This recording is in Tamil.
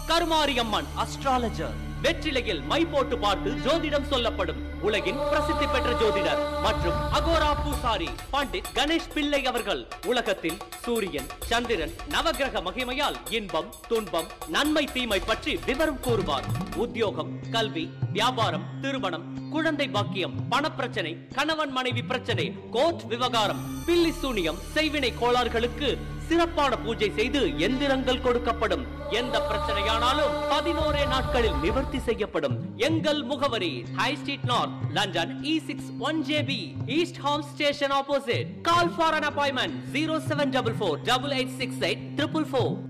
கருமாரியம்மன் அஸ்ட்ராலஜர் வெற்றிலையில் மை போட்டு பார்த்து ஜோதிடம் சொல்லப்படும் உலகின் பிரசித்தி பெற்ற ஜோதிடர் மற்றும் அகோரா பூசாரி பண்டிட் கணேஷ் பிள்ளை அவர்கள் உலகத்தில் சூரியன் சந்திரன் நவகிரக மகிமையால் இன்பம் துன்பம் நன்மை தீமை பற்றி விவரம் கூறுவார் உத்தியோகம் கல்வி வியாபாரம் திருமணம் குழந்தை பாக்கியம் பணப்பிரச்சனை கணவன் மனைவி பிரச்சனை கோர்ட் விவகாரம் பில்லி சூனியம் செய்வினை கோளாறுகளுக்கு சிறப்பான பூஜை செய்து எந்திரங்கள் கொடுக்கப்படும் எந்த பிரச்சனையானாலும் பதினோரே நாட்களில் நிவர்த்தி செய்யப்படும் எங்கள் முகவரி high street north London E six one JB east home station opposite call for an appointment zero seven double four double eight six eight triple four